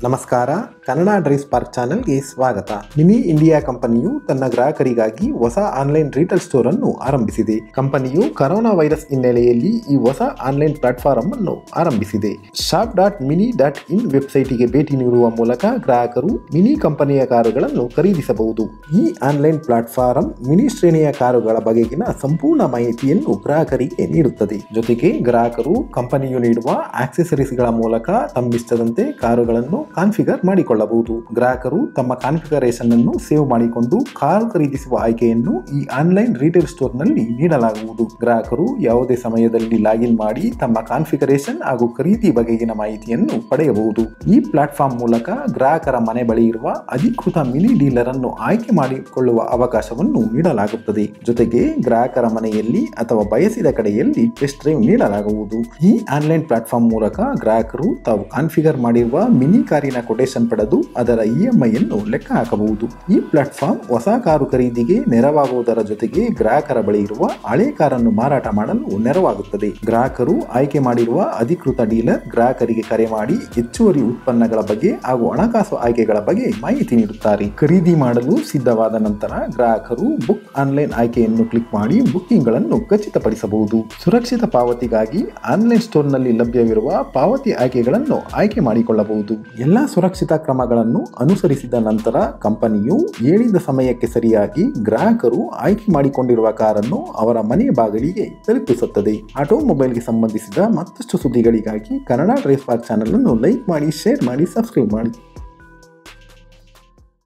ನಮಸ್ಕಾರ Kannada drive spark ಚಾನೆಲ್ಗೆ ಸ್ವಾಗತ ಮಿನಿ ಇಂಡಿಯಾ ಕಂಪನಿಯು ತನ್ನ ಗ್ರಾಹಕರಿಗಾಗಿ ಹೊಸ ಆನ್ಲೈನ್ ರೀಟೇಲ್ ಸ್ಟೋರ್ ಅನ್ನು ಆರಂಭಿಸಿದೆ ಕಂಪನಿಯು ಕರೋನಾ ವೈರಸ್ ಹಿನ್ನೆಲೆಯಲ್ಲಿ ಈ ಹೊಸ ಆನ್ಲೈನ್ ಪ್ಲಾಟ್ಫಾರ್ಮ್ ಅನ್ನು ಆರಂಭಿಸಿದೆ shop dot mini dot in ವೆಬ್ಸೈಟಿಗೆ ಭೇಟಿ ನೀಡುವ ಮೂಲಕ ಗ್ರಾಹಕರು ಮಿನಿ ಕಂಪನಿಯ ಕಾರುಗಳನ್ನು ಖರೀದಿಸಬಹುದು ಈ ಆನ್ಲೈನ್ ಪ್ಲಾಟ್ಫಾರ್ಮ್ ಮಿನಿ ಶ್ರೇಣಿಯ ಕಾರುಗಳ ಬಗೆಗಿನ ಸಂಪೂರ್ಣ ಮಾಹಿತಿಯನ್ನು ಗ್ರಾಹಕರಿಗೆ ನೀಡುತ್ತದೆ ಜೊತೆಗೆ ಗ್ರಾಹಕರು ಕಂಪನಿಯು ನೀಡುವ ಆಕ್ಸೆಸರೀಸ್ಗಳ ಮೂಲಕ ತಮ್ಮಿಷ್ಟದಂತೆ ಕಾರುಗಳನ್ನು ಕಾನ್ಫಿಗರ್ ಮಾಡಿಕೊಳ್ಳಬಹುದು ಗ್ರಾಹಕರು ತಮ್ಮ ಕಾನ್ಫಿಗರೇಷನ್ ಅನ್ನು ಸೇವ್ ಮಾಡಿಕೊಂಡು ಕಾರು ಖರೀದಿಸುವ ಆಯ್ಕೆಯನ್ನು ಈ ಆನ್ಲೈನ್ ರಿಟೇಲ್ ಸ್ಟೋರ್ ನಲ್ಲಿ ನೀಡಲಾಗುವುದು ಗ್ರಾಹಕರು ಯಾವುದೇ ಸಮಯದಲ್ಲಿ ಲಾಗಿನ್ ಮಾಡಿ ತಮ್ಮ ಕಾನ್ಫಿಗರೇಷನ್ ಹಾಗೂ ಖರೀದಿ ಬಗೆಗಿನ ಮಾಹಿತಿಯನ್ನು ಪಡೆಯಬಹುದು ಈ ಪ್ಲಾಟ್ಫಾರ್ಮ್ ಮೂಲಕ ಗ್ರಾಹಕರ ಮನೆ ಬಳಿ ಇರುವ ಅಧಿಕೃತ ಮಿನಿ ಡೀಲರ್ ಅನ್ನು ಆಯ್ಕೆ ಮಾಡಿಕೊಳ್ಳುವ ಅವಕಾಶವನ್ನು ನೀಡಲಾಗುತ್ತದೆ ಜೊತೆಗೆ ಗ್ರಾಹಕರ ಮನೆಯಲ್ಲಿ ಅಥವಾ ಬಯಸಿದ ಕಡೆಯಲ್ಲಿ ಟೆಸ್ಟ್ ಡ್ರೈವ್ ನೀಡಲಾಗುವುದು ಈ ಆನ್ಲೈನ್ ಪ್ಲಾಟ್ಫಾರ್ಮ್ ಮೂಲಕ ಗ್ರಾಹಕರು ತಾವು ಕಾನ್ಫಿಗರ್ ಮಾಡಿರುವ ಮಿನಿ ಕಾರಿನ ಕೊಟೇಶನ್ ಪಡೆದು ಅದರ ಇಎಂಐ ಅನ್ನು ಲೆಕ್ಕ ಹಾಕಬಹುದು ಈ ಪ್ಲಾಟ್ಫಾರ್ಮ್ ಹೊಸ ಕಾರು ಖರೀದಿಗೆ ನೆರವಾಗುವುದರ ಜೊತೆಗೆ ಗ್ರಾಹಕರ ಬಳಿ ಇರುವ ಹಳೆ ಕಾರನ್ನು ಮಾರಾಟ ಮಾಡಲು ನೆರವಾಗುತ್ತದೆ ಗ್ರಾಹಕರು ಆಯ್ಕೆ ಮಾಡಿರುವ ಅಧಿಕೃತ ಡೀಲರ್ ಗ್ರಾಹಕರಿಗೆ ಕರೆ ಮಾಡಿ ಹೆಚ್ಚುವರಿ ಉತ್ಪನ್ನಗಳ ಬಗ್ಗೆ ಹಾಗೂ ಹಣಕಾಸು ಆಯ್ಕೆಗಳ ಬಗ್ಗೆ ಮಾಹಿತಿ ನೀಡುತ್ತಾರೆ ಖರೀದಿ ಮಾಡಲು ಸಿದ್ಧವಾದ ನಂತರ ಗ್ರಾಹಕರು ಬುಕ್ ಆನ್ಲೈನ್ ಆಯ್ಕೆಯನ್ನು ಕ್ಲಿಕ್ ಮಾಡಿ ಬುಕ್ಕಿಂಗ್ ಗಳನ್ನು ಖಚಿತಪಡಿಸಬಹುದು ಸುರಕ್ಷಿತ ಪಾವತಿಗಾಗಿ ಆನ್ಲೈನ್ ಸ್ಟೋರ್ನಲ್ಲಿ ಲಭ್ಯವಿರುವ ಪಾವತಿ ಆಯ್ಕೆಗಳನ್ನು ಆಯ್ಕೆ ಮಾಡಿಕೊಳ್ಳಬಹುದು ಎಲ್ಲ ಸುರಕ್ಷಿತ ಕ್ರಮಗಳನ್ನು ಅನುಸರಿಸಿದ ನಂತರ ಕಂಪನಿಯು ಹೇಳಿದ ಸಮಯಕ್ಕೆ ಸರಿಯಾಗಿ ಗ್ರಾಹಕರು ಆಯ್ಕೆ ಮಾಡಿಕೊಂಡಿರುವ ಕಾರನ್ನು ಅವರ ಮನೆ ಬಾಗಿಲಿಗೆ ತಲುಪಿಸುತ್ತದೆ ಆಟೋಮೊಬೈಲ್ಗೆ ಸಂಬಂಧಿಸಿದ ಮತ್ತಷ್ಟು ಸುದ್ದಿಗಳಿಗಾಗಿ ಕನ್ನಡ ಡ್ರೈವ್ ಪಾರ್ಕ್ ಚಾನಲ್ ಅನ್ನು ಲೈಕ್ ಮಾಡಿ ಶೇರ್ ಮಾಡಿ ಸಬ್ಸ್ಕ್ರೈಬ್ ಮಾಡಿ